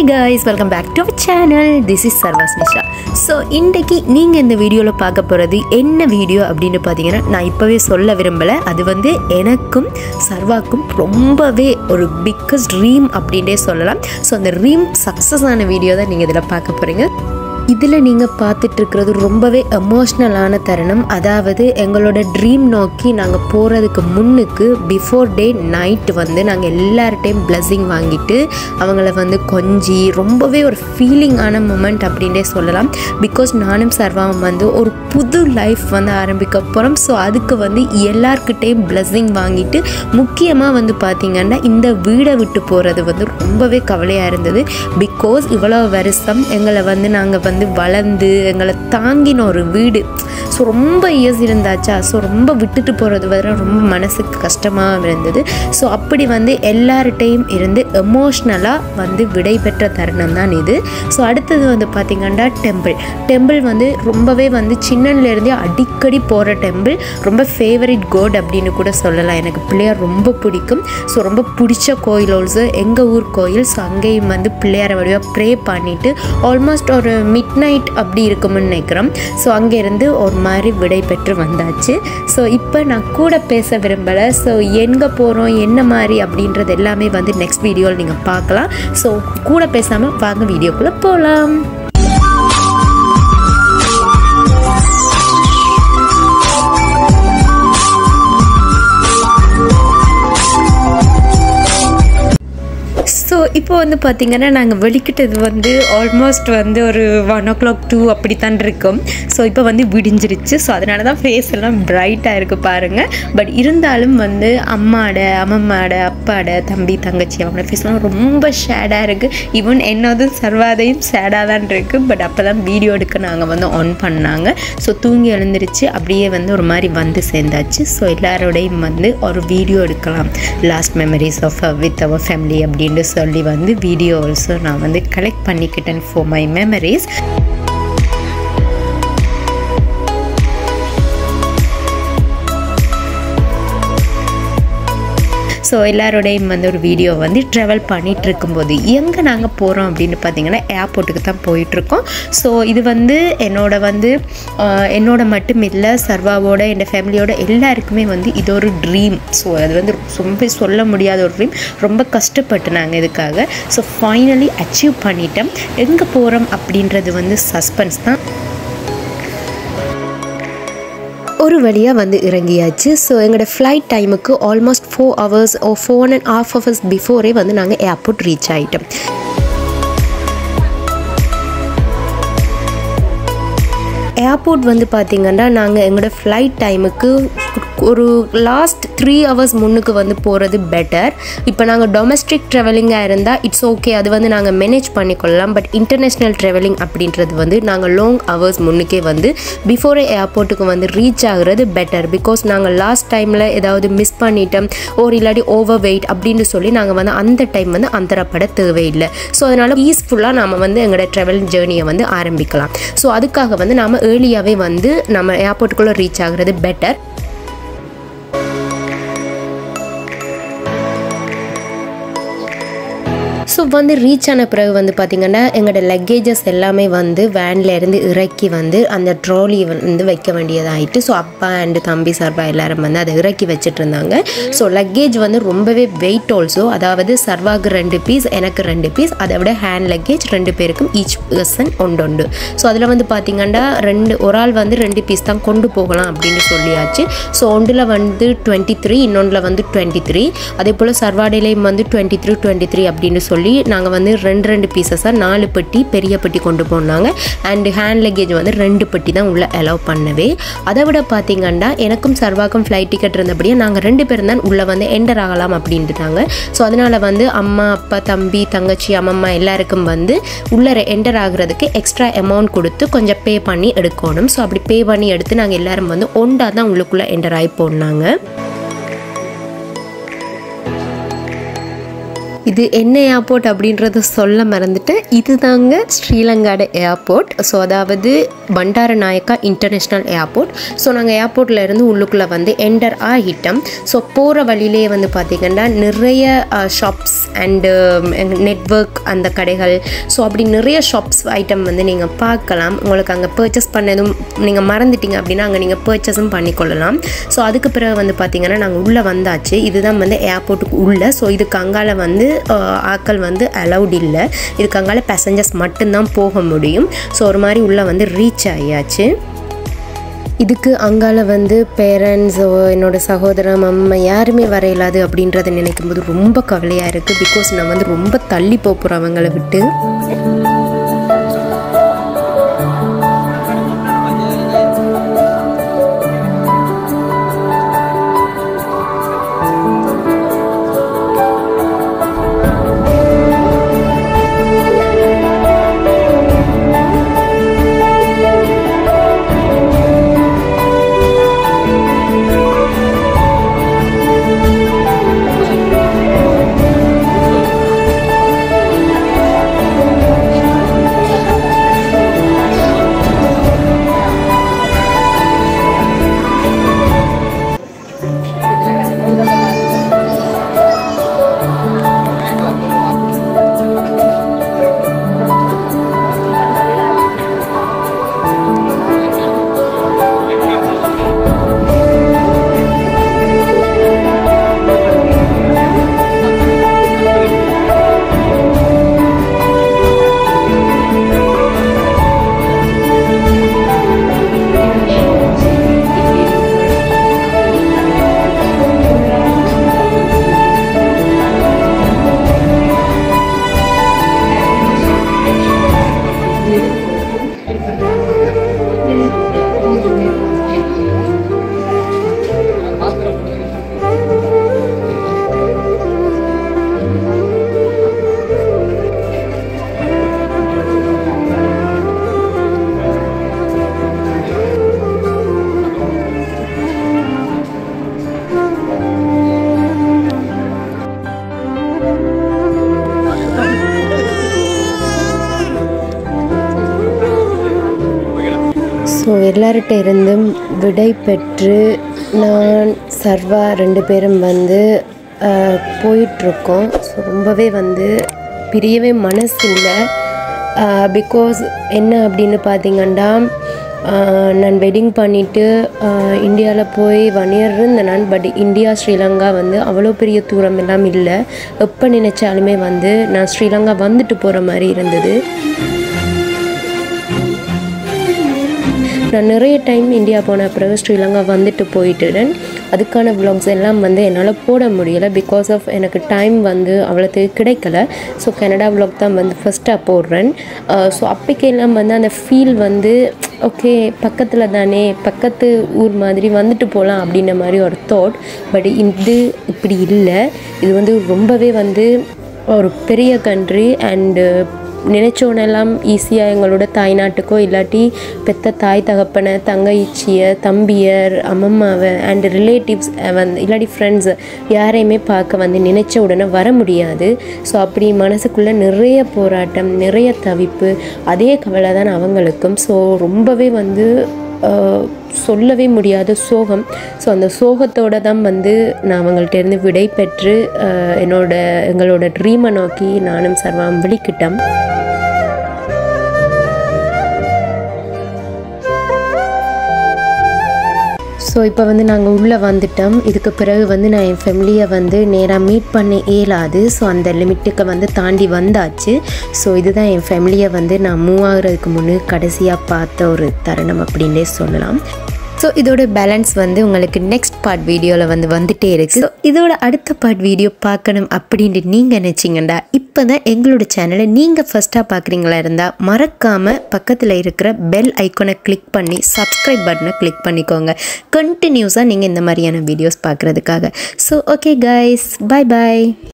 hi guys welcome back to our channel this is சர்வாஸ் Nisha so இன்றைக்கி நீங்கள் இந்த வீடியோவில் பார்க்க போகிறது என்ன வீடியோ அப்படின்னு பார்த்தீங்கன்னா நான் இப்போவே சொல்ல விரும்பலை அது வந்து எனக்கும் சர்வாக்கும் ரொம்பவே ஒரு பிக்கஸ்ட் ட்ரீம் அப்படின்ட்டே சொல்லலாம் ஸோ அந்த ட்ரீம் சக்ஸஸ் ஆன வீடியோ தான் நீங்கள் இதில் பார்க்க போகிறீங்க இதில் நீங்கள் பார்த்துட்டு இருக்கிறது ரொம்பவே எமோஷ்னலான தருணம் அதாவது எங்களோட ட்ரீம் நோக்கி நாங்கள் போகிறதுக்கு முன்னுக்கு பிஃபோர் டே நைட் வந்து நாங்கள் எல்லார்ட்டையும் பிளஸ்ஸிங் வாங்கிட்டு அவங்கள வந்து கொஞ்சி ரொம்பவே ஒரு ஃபீலிங்கான மூமெண்ட் அப்படின்ட்டே சொல்லலாம் பிகாஸ் நானும் சர்வாவும் வந்து ஒரு புது லைஃப் வந்து ஆரம்பிக்க போகிறோம் ஸோ அதுக்கு வந்து எல்லார்கிட்டேயும் பிளஸ்ஸிங் வாங்கிட்டு முக்கியமாக வந்து பார்த்திங்கன்னா இந்த வீடை விட்டு போகிறது வந்து ரொம்பவே கவலையாக இருந்தது பிகாஸ் இவ்வளோ வருஷம் எங்களை வந்து நாங்கள் வந்து வளர்ந்து எங்களை தாங்கின ஒரு வீடு ஸோ ரொம்ப இயர்ஸ் இருந்தாச்சா ஸோ ரொம்ப விட்டுட்டு போகிறது வர ரொம்ப மனசுக்கு கஷ்டமாக இருந்தது ஸோ அப்படி வந்து எல்லார்கிட்டையும் இருந்து எமோஷ்னலாக வந்து விடை பெற்ற தருணம் தான் இது ஸோ அடுத்தது வந்து பார்த்திங்கன்னா டெம்பிள் டெம்பிள் வந்து ரொம்பவே வந்து சின்னன்லேருந்தே அடிக்கடி போகிற டெம்பிள் ரொம்ப ஃபேவரட் கோட் அப்படின்னு கூட சொல்லலாம் எனக்கு பிள்ளையார் ரொம்ப பிடிக்கும் ஸோ ரொம்ப பிடிச்ச கோயில் ஆல்சோ எங்கள் ஊர் கோயில் ஸோ அங்கேயும் வந்து பிள்ளையாரை வடிவாக ப்ரே பண்ணிவிட்டு ஆல்மோஸ்ட் ஒரு மிட் நைட் அப்படி இருக்கும்னு நினைக்கிறோம் ஸோ அங்கேருந்து ஒரு மாதிரி விடை பெற்று வந்தாச்சு ஸோ இப்போ நான் கூட பேச விரும்பலை ஸோ எங்கே போகிறோம் என்ன மாதிரி அப்படின்றது எல்லாமே வந்து நெக்ஸ்ட் வீடியோவில் நீங்கள் பார்க்கலாம் ஸோ கூட பேசாமல் வாங்க வீடியோக்குள்ளே போகலாம் ஸோ இப்போ வந்து பார்த்திங்கன்னா நாங்கள் வெளிக்கிட்டது வந்து ஆல்மோஸ்ட் வந்து ஒரு ஒன் ஓ கிளாக் டூ அப்படி தான் இருக்கும் ஸோ இப்போ வந்து விடிஞ்சிருச்சு ஸோ அதனால தான் ஃபேஸ் எல்லாம் பிரைட்டாக இருக்குது பாருங்கள் பட் இருந்தாலும் வந்து அம்மாட அம்மம்மாட அப்பாட தம்பி தங்கச்சி அவங்களோட ஃபேஸ்லாம் ரொம்ப ஷேடாக இருக்குது ஈவன் என்னதும் சர்வாதையும் ஷேடாக தான் இருக்குது பட் அப்போ தான் வீடியோ எடுக்க நாங்கள் வந்து ஆன் பண்ணாங்க ஸோ தூங்கி எழுந்திருச்சு அப்படியே வந்து ஒரு மாதிரி வந்து சேர்ந்தாச்சு ஸோ எல்லாரோடையும் வந்து ஒரு வீடியோ எடுக்கலாம் last memories of with our family அப்படின்னு சொல்லி வந்து வீடியோ ஆல்சோ நான் வந்து கலெக்ட் பண்ணிக்கிட்டேன் ஃபார் மை மெமரிஸ் ஸோ எல்லாரோடையும் வந்து ஒரு வீடியோ வந்து ட்ராவல் பண்ணிகிட்டு இருக்கும்போது எங்கே நாங்கள் போகிறோம் அப்படின்னு பார்த்தீங்கன்னா ஏர்போர்ட்டுக்கு தான் போயிட்டுருக்கோம் ஸோ இது வந்து என்னோட வந்து ஆஹ், என்னோட மட்டும் இல்லை சர்வாவோட என் ஃபேமிலியோட எல்லாருக்குமே வந்து இது ஒரு ட்ரீம் ஸோ அது வந்து ரொம்ப சொல்ல முடியாத ஒரு ட்ரீம் ரொம்ப கஷ்டப்பட்டு நாங்கள் இதுக்காக ஸோ ஃபைனலி அச்சீவ் பண்ணிட்டோம் எங்கே போகிறோம் அப்படின்றது வந்து சஸ்பென்ஸ் தான் ஒரு வழியாக வந்து இறங்கியாச்சு ஸோ எங்களோட ஃப்ளைட் டைமுக்கு almost four hours or four and half hours பிஃபோரே வந்து நாங்கள் ஏர்போர்ட் ரீச் ஆகிட்டோம் ஏர்போர்ட் வந்து பார்த்திங்கன்னா நாங்கள் எங்களோட ஃப்ளைட் டைமுக்கு ஒரு லாஸ்ட் த்ரீ ஹவர்ஸ் முன்னுக்கு வந்து போகிறது பெட்டர் இப்போ நாங்கள் டொமஸ்டிக் ட்ராவலிங்காக இருந்தால் இட்ஸ் ஓகே அது வந்து நாங்கள் மேனேஜ் பண்ணிக்கொள்ளலாம் பட் இன்டர்நேஷ்னல் ட்ராவலிங் அப்படின்றது வந்து நாங்கள் லாங் ஹவர்ஸ் முன்னுக்கே வந்து பிஃபோரே ஏர்போர்ட்டுக்கு வந்து ரீச் ஆகுறது பெட்டர் பிகாஸ் நாங்கள் லாஸ்ட் டைமில் ஏதாவது மிஸ் பண்ணிட்டோம் ஒரு இல்லாட்டி ஓவர் வெயிட் அப்படின்னு சொல்லி நாங்கள் வந்து அந்த டைம் வந்து அந்தரப்பட தேவையில்லை ஸோ அதனால் பீஸ்ஃபுல்லாக நம்ம வந்து எங்களோட ட்ராவல் ஜேர்னியை வந்து ஆரம்பிக்கலாம் ஸோ அதுக்காக வந்து நம்ம ஏர்லியாகவே வந்து நம்ம ஏர்போர்ட்டுக்குள்ளே ரீச் ஆகுறது பெட்டர் ஸோ வந்து ரீச் ஆன பிறகு வந்து பார்த்திங்கன்னா எங்களோட லக்கேஜஸ் எல்லாமே வந்து வேன்ல இருந்து இறக்கி வந்து அந்த ட்ராலி வந்து வைக்க வேண்டியதாகிட்டு ஸோ அப்பா அண்டு தம்பி சர்வா எல்லாரும் வந்து அதை இறக்கி வச்சுட்டு இருந்தாங்க ஸோ லக்கேஜ் வந்து ரொம்பவே வெயிட் ஆல்சோ அதாவது சர்வாக்கு ரெண்டு பீஸ் எனக்கு ரெண்டு பீஸ் அதை விட ஹேண்ட் லக்கேஜ் ரெண்டு பேருக்கும் ஈச் பர்சன் ஒன்று உண்டு ஸோ அதில் வந்து பார்த்திங்கன்னா ரெண்டு ஒரு ஆள் வந்து ரெண்டு பீஸ் தான் கொண்டு போகலாம் அப்படின்னு சொல்லியாச்சு ஸோ ஒன்றில் வந்து டுவெண்ட்டி த்ரீ இன்னொன்றில் வந்து டுவெண்ட்டி த்ரீ அதே போல் சர்வாடிலையும் வந்து டுவெண்ட்டி த்ரீ டுவெண்ட்டி த்ரீ அப்படின்னு சொல்லி நாங்கள் வந்து ரெண்டு ரெண்டு பீசஸாக நாலு பெட்டி பெரிய பெட்டி கொண்டு போனாங்க அண்டு ஹேண்ட் லக்கேஜ் வந்து ரெண்டு பெட்டி தான் உள்ளே அலோவ் பண்ணவே அதை விட பார்த்தீங்கன்னா எனக்கும் சர்வாக்கும் ஃப்ளைட் டிக்கெட் இருந்தபடியே நாங்கள் ரெண்டு பேரும் தான் உள்ளே வந்து என்டர் ஆகலாம் அப்படின்ட்டுட்டாங்க ஸோ அதனால் வந்து அம்மா அப்பா தம்பி தங்கச்சி அம்மம்மா எல்லாருக்கும் வந்து உள்ளே என்டர் ஆகுறதுக்கு எக்ஸ்ட்ரா அமௌண்ட் கொடுத்து கொஞ்சம் பே பண்ணி எடுக்கணும் ஸோ அப்படி பே பண்ணி எடுத்து நாங்கள் எல்லாரும் வந்து ஒண்டா தான் உள்ளுக்குள்ளே என்டர் ஆகி போனாங்க இது என்ன ஏர்போர்ட் அப்படின்றத சொல்ல மறந்துட்டேன் இது தாங்க ஸ்ரீலங்காட ஏர்போர்ட் ஸோ அதாவது Bandaranaike international airport so நாங்கள் ஏர்போர்ட்டில் இருந்து உள்ளுக்குள்ளே வந்து என்டர் ஆகிட்டோம் ஸோ போகிற வழியிலே வந்து பார்த்திங்கன்னா நிறைய ஷாப்ஸ் அண்டு நெட்ஒர்க் அந்த கடைகள் ஸோ அப்படி நிறைய ஷாப்ஸ் ஐட்டம் வந்து நீங்கள் பார்க்கலாம் உங்களுக்கு அங்கே பர்ச்சேஸ் பண்ணதும் நீங்கள் மறந்துட்டீங்க அப்படின்னா அங்கே நீங்கள் பர்ச்சேஸும் பண்ணிக்கொள்ளலாம் ஸோ அதுக்கு பிறகு வந்து பார்த்திங்கன்னா நாங்கள் உள்ளே வந்தாச்சு இதுதான் வந்து ஏர்போர்ட்டுக்கு உள்ளே ஸோ இதுக்கு அங்கால வந்து அஹ், ஆட்கள் வந்து அலௌட் இல்லை இதுக்கு அங்கால பேசஞ்சர்ஸ் மட்டும்தான் போக முடியும் ஸோ ஒரு மாதிரி உள்ளே வந்து ரீச் ஆகியாச்சு இதுக்கு அங்கால வந்து பேரண்ட்ஸோ என்னோட சகோதரம் அம்மா யாருமே வர இயலாது அப்படின்றத நினைக்கும் போது ரொம்ப கவலையாக இருக்குது பிகாஸ் நான் வந்து ரொம்ப தள்ளி போக போகிறேன் அவங்கள விட்டு ஸோ எல்லார்கிட்ட இருந்தும் விடை பெற்று நான் சர்வா ரெண்டு பேரும் வந்து ஆஹ், போயிட்டுருக்கோம் ஸோ ரொம்பவே வந்து பிரியவே மனசு இல்லை பிகாஸ் என்ன அப்படின்னு பார்த்தீங்கன்னா ஆஹ், நான் வெட்டிங் பண்ணிவிட்டு இந்தியாவில் போய் ஒன் இயர் இருந்தேன் நான் பட் இந்தியா ஸ்ரீலங்கா வந்து அவ்வளோ பெரிய தூரம் எல்லாம் இல்லை எப்போ நினச்சாலுமே வந்து நான் ஸ்ரீலங்கா வந்துட்டு போகிற மாதிரி இருந்தது நான் நிறைய டைம் இந்தியா போன பிறகு ஸ்ரீலங்கா வந்துட்டு போயிட்டுடன் அதுக்கான vlogs எல்லாம் வந்து என்னால் போட முடியலை பிகாஸ் ஆஃப் எனக்கு டைம் வந்து அவ்வளோத்துக்கு கிடைக்கல ஸோ கனடா vlog தான் வந்து ஃபஸ்ட்டாக போடுறேன் ஸோ அப்போக்கெல்லாம் வந்து அந்த ஃபீல் வந்து ஓகே பக்கத்தில் தானே பக்கத்து ஊர் மாதிரி வந்துட்டு போகலாம் அப்படின்ற மாதிரி ஒரு தாட் பட் இது இப்படி இல்லை இது வந்து ரொம்பவே வந்து ஒரு பெரிய கண்ட்ரி அண்டு நினைச்சோனெல்லாம் ஈஸியாக எங்களோட தாய்நாட்டுக்கோ இல்லாட்டி பெத்த தாய் தகப்பனை தங்கைச்சியை தம்பியர் அம்மம்மாவை அண்ட் ரிலேட்டிவ்ஸ் வந்து இல்லாட்டி ஃப்ரெண்ட்ஸ் யாரையுமே பார்க்க வந்து நினைச்ச உடனே வர முடியாது ஸோ அப்படி மனசுக்குள்ளே நிறைய போராட்டம் நிறைய தவிப்பு அதே கவலை தான் அவங்களுக்கும் ஸோ ரொம்பவே வந்து ஆஹ், சொல்லவே முடியாத சோகம் ஸோ அந்த சோகத்தோட தான் வந்து நான் அவங்கள்ட்ட இருந்து விடை பெற்று ஆஹ், என்னோட எங்களோட ட்ரீமை நோக்கி நானும் சர்வாம் விழிக்கிட்டோம் ஸோ இப்போ வந்து நாங்கள் உள்ளே வந்துட்டோம் இதுக்கு பிறகு வந்து நான் என் ஃபேமிலியை வந்து நேராக மீட் பண்ண இயலாது ஸோ அந்த லிமிட்டுக்கு வந்து தாண்டி வந்தாச்சு ஸோ இதுதான் என் ஃபேமிலியை வந்து நான் மூவ் ஆகுறதுக்கு முன்னே கடைசியாக பார்த்த ஒரு தருணம் அப்படின்னே சொல்லலாம் ஸோ இதோட பேலன்ஸ் வந்து உங்களுக்கு நெக்ஸ்ட் பார்ட் வீடியோவில் வந்து வந்துட்டே இருக்கு ஸோ இதோட அடுத்த பார்ட் வீடியோ பார்க்கணும் அப்படின்ட்டு நீங்கள் நினச்சிங்கண்டா இப்போ தான் எங்களோட சேனலை நீங்கள் ஃபஸ்ட்டாக பார்க்குறீங்களா இருந்தால் மறக்காமல் பக்கத்தில் இருக்கிற பெல் ஐக்கனை கிளிக் பண்ணி சப்ஸ்கிரைப் பட்டனை கிளிக் பண்ணிக்கோங்க கண்டினியூஸாக நீங்கள் இந்த மாதிரியான வீடியோஸ் பார்க்குறதுக்காக ஸோ ஓகே கைஸ் பை பாய்